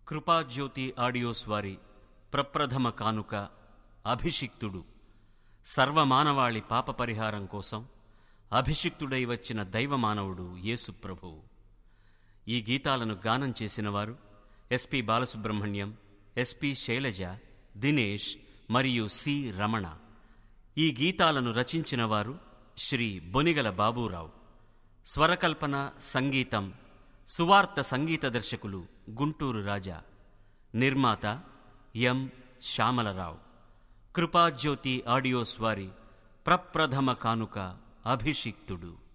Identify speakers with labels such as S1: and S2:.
S1: Krupajyothi audios వారి ప్రప్రథమ కానుక అభిషిక్తుడు సర్వమానవాళి పాప పరిహారం కోసం అభిషిక్తుడై వచ్చిన దైవమానవుడు యేసు ప్రభువు ఈ గీతాలను గానం చేసినవారు ఎస్పి బాలసుబ్రహ్మణ్యం ఎస్పి శైలజ దినేష్ మరియు సి రమణ ఈ గీతాలను రచించిన వారు శ్రీ బొనిగల బాబూరావు స్వరకల్పన సంగీతం సువార్త సంగీత దర్శకులు గుంటూరు రాజా నిర్మాత ఎం శ్యామలరావు కృపాజ్యోతి ఆడియోస్ వారి ప్రప్రథమ కానుక అభిషిక్తుడు